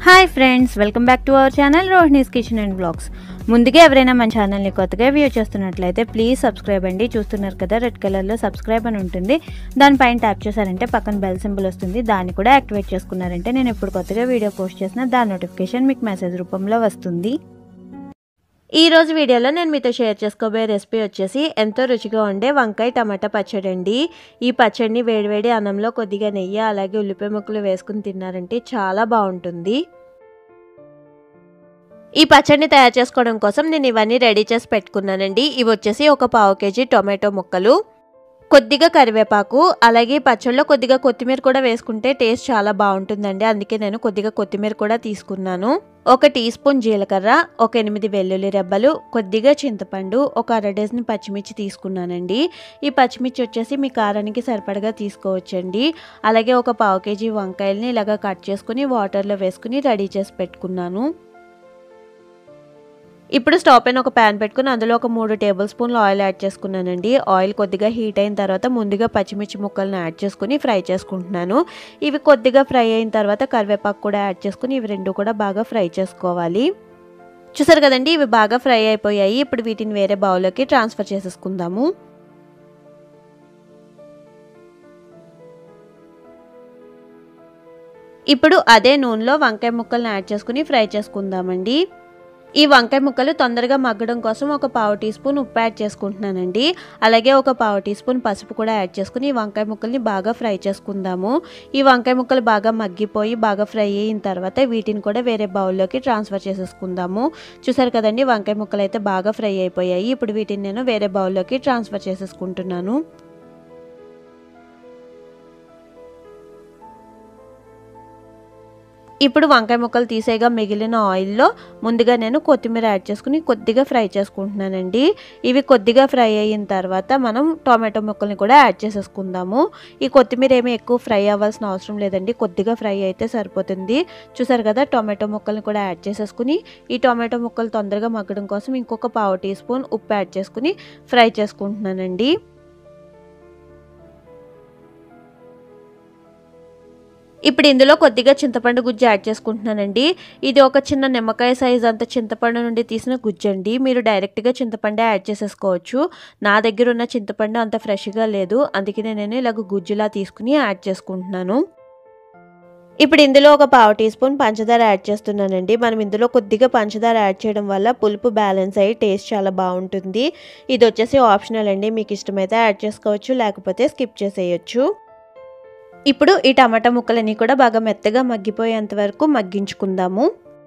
hi friends welcome back to our channel Rohini's kitchen and blogs ముందుగా ఎవరైనా మన ఛానల్ని కొత్తగా వ్యూ చేస్తున్నట్లయితే ప్లీజ్ సబ్స్క్రైబ్ అండి చూస్తున్నారు కదా రెడ్ కలర్లో సబ్స్క్రైబ్ అని ఉంటుంది దానిపైన ట్యాప్ చేశారంటే పక్కన బెల్ సింబల్ వస్తుంది దాన్ని కూడా యాక్టివేట్ చేసుకున్నారంటే నేను ఇప్పుడు కొత్తగా వీడియో పోస్ట్ చేసిన దాని నోటిఫికేషన్ మీకు మెసేజ్ రూపంలో వస్తుంది ఈ రోజు వీడియోలో నేను మీతో షేర్ చేసుకోబోయే రెసిపీ వచ్చేసి ఎంతో రుచిగా ఉండే వంకాయ టమాటా పచ్చడి అండి ఈ పచ్చడిని వేడివేడి అన్నంలో కొద్దిగా నెయ్యి అలాగే ఉల్లిపాయ ముక్కలు వేసుకుని తిన్నారంటే చాలా బాగుంటుంది ఈ పచ్చడిని తయారు చేసుకోవడం కోసం నేను ఇవన్నీ రెడీ చేసి పెట్టుకున్నానండి ఇవి వచ్చేసి ఒక పావు కేజీ టొమాటో ముక్కలు కొద్దిగా కరివేపాకు అలాగే ఈ పచ్చడిలో కొద్దిగా కొత్తిమీర కూడా వేసుకుంటే టేస్ట్ చాలా బాగుంటుందండి అందుకే నేను కొద్దిగా కొత్తిమీర కూడా తీసుకున్నాను ఒక టీ స్పూన్ జీలకర్ర ఒక ఎనిమిది వెల్లుల్లి రెబ్బలు కొద్దిగా చింతపండు ఒక అర డజన్ పచ్చిమిర్చి తీసుకున్నానండి ఈ పచ్చిమిర్చి వచ్చేసి మీ కారానికి సరిపడగా తీసుకోవచ్చండి అలాగే ఒక పావు కేజీ వంకాయలని ఇలాగ కట్ చేసుకుని వాటర్లో వేసుకుని రెడీ చేసి పెట్టుకున్నాను ఇప్పుడు స్టవ్ పైన ఒక ప్యాన్ పెట్టుకుని అందులో ఒక మూడు టేబుల్ స్పూన్లు ఆయిల్ యాడ్ చేసుకున్నానండి ఆయిల్ కొద్దిగా హీట్ అయిన తర్వాత ముందుగా పచ్చిమిర్చి ముక్కలను యాడ్ చేసుకుని ఫ్రై చేసుకుంటున్నాను ఇవి కొద్దిగా ఫ్రై అయిన తర్వాత కరివేపాకు కూడా యాడ్ చేసుకుని ఇవి రెండు కూడా బాగా ఫ్రై చేసుకోవాలి చూసారు కదండి ఇవి బాగా ఫ్రై అయిపోయాయి ఇప్పుడు వీటిని వేరే బౌల్లోకి ట్రాన్స్ఫర్ చేసేసుకుందాము ఇప్పుడు అదే నూనెలో వంకాయ ముక్కలను యాడ్ చేసుకుని ఫ్రై చేసుకుందామండి ఈ వంకాయ ముక్కలు తొందరగా మగ్గడం కోసం ఒక పావు టీ స్పూన్ ఉప్పు యాడ్ చేసుకుంటున్నానండి అలాగే ఒక పావు టీ స్పూన్ పసుపు కూడా యాడ్ చేసుకుని ఈ వంకాయ ముక్కల్ని బాగా ఫ్రై చేసుకుందాము ఈ వంకాయ ముక్కలు బాగా మగ్గిపోయి బాగా ఫ్రై అయిన తర్వాత వీటిని కూడా వేరే బౌల్లోకి ట్రాన్స్ఫర్ చేసేసుకుందాము చూసారు కదండి వంకాయ ముక్కలు అయితే బాగా ఫ్రై అయిపోయాయి ఇప్పుడు వీటిని నేను వేరే బౌల్లోకి ట్రాన్స్ఫర్ చేసేసుకుంటున్నాను ఇప్పుడు వంకాయ ముక్కలు తీసేగా మిగిలిన ఆయిల్లో ముందుగా నేను కొత్తిమీర యాడ్ చేసుకుని కొద్దిగా ఫ్రై చేసుకుంటున్నానండి ఇవి కొద్దిగా ఫ్రై అయిన తర్వాత మనం టొమాటో ముక్కల్ని కూడా యాడ్ చేసేసుకుందాము ఈ కొత్తిమీర ఏమీ ఎక్కువ ఫ్రై అవ్వాల్సిన అవసరం లేదండి కొద్దిగా ఫ్రై అయితే సరిపోతుంది చూసారు కదా టొమాటో ముక్కల్ని కూడా యాడ్ చేసేసుకుని ఈ టొమాటో ముక్కలు తొందరగా మగ్గడం కోసం ఇంకొక పావు టీ స్పూన్ ఉప్పు యాడ్ చేసుకుని ఫ్రై చేసుకుంటున్నానండి ఇప్పుడు ఇందులో కొద్దిగా చింతపండు గుజ్జు యాడ్ చేసుకుంటున్నానండి ఇది ఒక చిన్న నిమ్మకాయ సైజ్ అంత చింతపండు నుండి తీసిన గుజ్జు అండి మీరు డైరెక్ట్గా చింతపండే యాడ్ చేసేసుకోవచ్చు నా దగ్గర ఉన్న చింతపండు అంత ఫ్రెష్గా లేదు అందుకనే నేను ఇలాగ గుజ్జులా తీసుకుని యాడ్ చేసుకుంటున్నాను ఇప్పుడు ఇందులో ఒక పావు టీ స్పూన్ పంచదార యాడ్ చేస్తున్నానండి మనం ఇందులో కొద్దిగా పంచదార యాడ్ చేయడం వల్ల పులుపు బ్యాలెన్స్ అయ్యి టేస్ట్ చాలా బాగుంటుంది ఇది వచ్చేసి ఆప్షనల్ అండి మీకు ఇష్టమైతే యాడ్ చేసుకోవచ్చు లేకపోతే స్కిప్ చేసేయచ్చు ఇప్పుడు ఈ టమాటా ముక్కలన్నీ కూడా బాగా మెత్తగా మగ్గిపోయేంత వరకు మగ్గించుకుందాము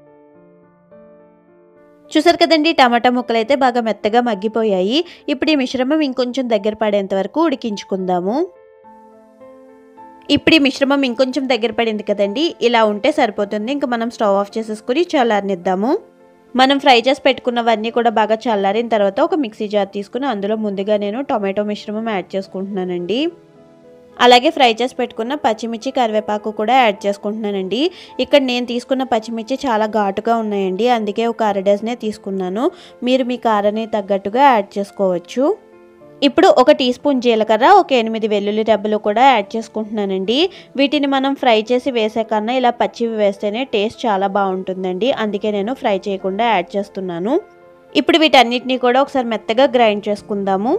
చూసారు కదండి టమాటా ముక్కలు అయితే బాగా మెత్తగా మగ్గిపోయాయి ఇప్పుడు ఈ మిశ్రమం ఇంకొంచెం దగ్గర పడేంత వరకు ఉడికించుకుందాము ఇప్పుడు ఈ మిశ్రమం ఇంకొంచెం దగ్గర పడింది కదండి ఇలా ఉంటే సరిపోతుంది ఇంకా మనం స్టవ్ ఆఫ్ చేసేసుకుని చల్లారనిద్దాము మనం ఫ్రై చేసి పెట్టుకున్నవన్నీ కూడా బాగా చల్లారిన తర్వాత ఒక మిక్సీ జార్ తీసుకుని అందులో ముందుగా నేను టొమాటో మిశ్రమం యాడ్ చేసుకుంటున్నానండి అలాగే ఫ్రై చేసి పెట్టుకున్న పచ్చిమిర్చి కరివేపాకు కూడా యాడ్ చేసుకుంటున్నానండి ఇక్కడ నేను తీసుకున్న పచ్చిమిర్చి చాలా ఘాటుగా ఉన్నాయండి అందుకే ఒక అర డజనే తీసుకున్నాను మీరు మీ కారాన్ని తగ్గట్టుగా యాడ్ చేసుకోవచ్చు ఇప్పుడు ఒక టీ స్పూన్ జీలకర్ర ఒక ఎనిమిది వెల్లుల్లి రెబ్బలు కూడా యాడ్ చేసుకుంటున్నానండి వీటిని మనం ఫ్రై చేసి వేసే కన్నా ఇలా పచ్చివి వేస్తేనే టేస్ట్ చాలా బాగుంటుందండి అందుకే నేను ఫ్రై చేయకుండా యాడ్ చేస్తున్నాను ఇప్పుడు వీటన్నిటిని కూడా ఒకసారి మెత్తగా గ్రైండ్ చేసుకుందాము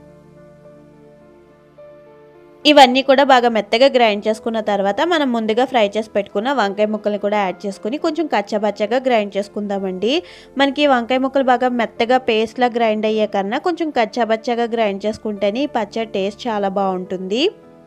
ఇవన్నీ కూడా బాగా మెత్తగా గ్రైండ్ చేసుకున్న తర్వాత మనం ముందుగా ఫ్రై చేసి పెట్టుకున్న వంకాయ ముక్కలు కూడా యాడ్ చేసుకుని కొంచెం కచ్చబచ్చగా గ్రైండ్ చేసుకుందామండి మనకి వంకాయ ముక్కలు బాగా మెత్తగా పేస్ట్లా గ్రైండ్ అయ్యే కన్నా కొంచెం కచ్చబచ్చగా గ్రైండ్ చేసుకుంటేనే ఈ పచ్చడి టేస్ట్ చాలా బాగుంటుంది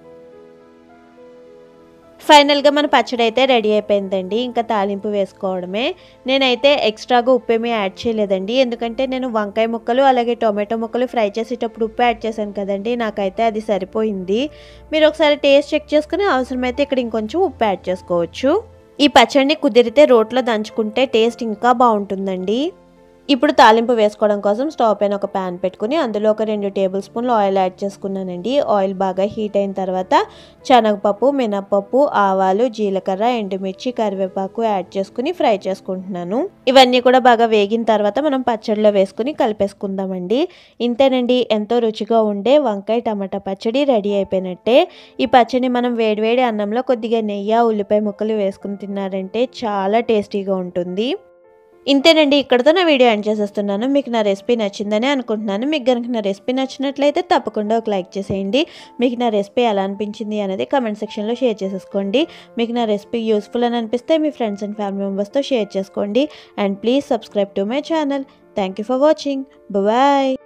ఫైనల్గా మన పచ్చడి అయితే రెడీ అయిపోయిందండి ఇంకా తాలింపు వేసుకోవడమే నేనైతే ఎక్స్ట్రాగా ఉప్పు ఏమీ యాడ్ చేయలేదండి ఎందుకంటే నేను వంకాయ ముక్కలు అలాగే టొమాటో ముక్కలు ఫ్రై చేసేటప్పుడు ఉప్పు యాడ్ చేశాను కదండి నాకైతే అది సరిపోయింది మీరు ఒకసారి టేస్ట్ చెక్ చేసుకుని అవసరమైతే ఇక్కడ ఇంకొంచెం ఉప్పు యాడ్ చేసుకోవచ్చు ఈ పచ్చడిని కుదిరితే రోట్లో దంచుకుంటే టేస్ట్ ఇంకా బాగుంటుందండి ఇప్పుడు తాలింపు వేసుకోవడం కోసం స్టవ్ పైన ఒక ప్యాన్ పెట్టుకుని అందులో ఒక రెండు టేబుల్ స్పూన్లు ఆయిల్ యాడ్ చేసుకున్నానండి ఆయిల్ బాగా హీట్ అయిన తర్వాత శనగపప్పు మినప్పప్పు ఆవాలు జీలకర్ర ఎండుమిర్చి కరివేపాకు యాడ్ చేసుకుని ఫ్రై చేసుకుంటున్నాను ఇవన్నీ కూడా బాగా వేగిన తర్వాత మనం పచ్చడిలో వేసుకుని కలిపేసుకుందామండి ఇంతేనండి ఎంతో రుచిగా ఉండే వంకాయ టమాటా పచ్చడి రెడీ అయిపోయినట్టే ఈ పచ్చడి మనం వేడివేడి అన్నంలో కొద్దిగా నెయ్యి ఉల్లిపాయ ముక్కలు వేసుకుని తిన్నారంటే చాలా టేస్టీగా ఉంటుంది ఇంతేనండి ఇక్కడతో నా వీడియో ఎండ్ చేసేస్తున్నాను మీకు నా రెసిపీ నచ్చిందని అనుకుంటున్నాను మీకు కనుక నా రెసిపీ నచ్చినట్లయితే తప్పకుండా ఒక లైక్ చేసేయండి మీకు నా రెసిపీ ఎలా అనిపించింది అనేది కమెంట్ సెక్షన్లో షేర్ చేసేసుకోండి మీకు నా రెసిపీ యూస్ఫుల్ అని అనిపిస్తే మీ ఫ్రెండ్స్ అండ్ ఫ్యామిలీ మెంబర్స్తో షేర్ చేసుకోండి and please subscribe to my channel thank you for watching bye